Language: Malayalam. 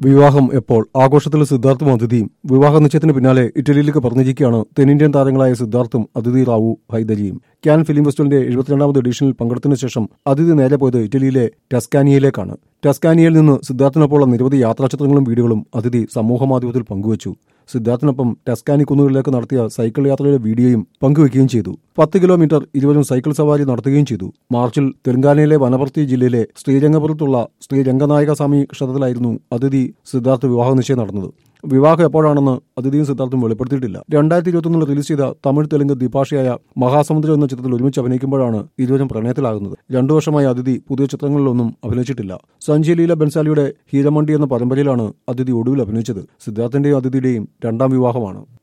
വിവാഹം എപ്പോൾ ആഘോഷത്തിൽ സിദ്ധാർത്ഥും അതിഥിയും വിവാഹ നിശ്ചയത്തിന് പിന്നാലെ ഇറ്റലിയിലേക്ക് പറഞ്ഞിരിക്കുകയാണ് തെന്നിന്ത്യൻ താരങ്ങളായ സിദ്ധാർത്ഥും അതിഥി റാവു ഹൈദരിയും ക്യാൻ ഫിലിം ഫെസ്റ്റിവലിന്റെ എഴുപത്തിരണ്ടാമത് എഡിഷനിൽ പങ്കെടുത്തതിനു ശേഷം അതിഥി നേരെ പോയത് ഇറ്റലിയിലെ ടസ്കാനിയയിലേക്കാണ് ടസ്കാനിയയിൽ നിന്ന് സിദ്ധാർത്ഥിനൊപ്പമുള്ള നിരവധി യാത്രാചിത്രങ്ങളും വീഡിയോകളും അതിഥി സമൂഹമാധ്യമത്തിൽ പങ്കുവച്ചു സിദ്ധാർത്ഥിനൊപ്പം ടസ്കാനി കുന്നുകളിലേക്ക് നടത്തിയ സൈക്കിൾ യാത്രയുടെ വീഡിയോയും പങ്കുവയ്ക്കുകയും ചെയ്തു പത്ത് കിലോമീറ്റർ ഇരുവരും സൈക്കിൾ സവാരി നടത്തുകയും ചെയ്തു മാർച്ചിൽ തെലങ്കാനയിലെ വനപർത്തി ജില്ലയിലെ ശ്രീരംഗപുരത്തുള്ള ശ്രീ രംഗനായക സ്വാമി ക്ഷേത്രത്തിലായിരുന്നു അതിഥി സിദ്ധാർത്ഥ് വിവാഹ നിശ്ചയം നടന്നത് വിവാഹം എപ്പോഴാണെന്ന് അതിഥിയും സിദ്ധാർത്ഥും വെളിപ്പെടുത്തിയിട്ടില്ല രണ്ടായിരത്തി ഇരുപത്തൊന്നിൽ റിലീസ് ചെയ്ത തമിഴ് തെലുങ്ക് ദ്വിഭാഷയായ മഹാസമുദ്രം എന്ന ചിത്രത്തിൽ ഒരുമിച്ച് അഭിനയിക്കുമ്പോഴാണ് ഇരുവരും പ്രണയത്തിലാകുന്നത് രണ്ടു വർഷമായി അതിഥി പുതിയ ചിത്രങ്ങളിലൊന്നും അഭിനയിച്ചിട്ടില്ല സഞ്ജയ് ലീല ബൻസാലിയുടെ ഹീരമണ്ടി എന്ന പരമ്പരയിലാണ് അതിഥി ഒടുവിൽ അഭിനയിച്ചത് സിദ്ധാർത്ഥിന്റെയും അതിഥിയുടെയും രണ്ടാം വിവാഹമാണ്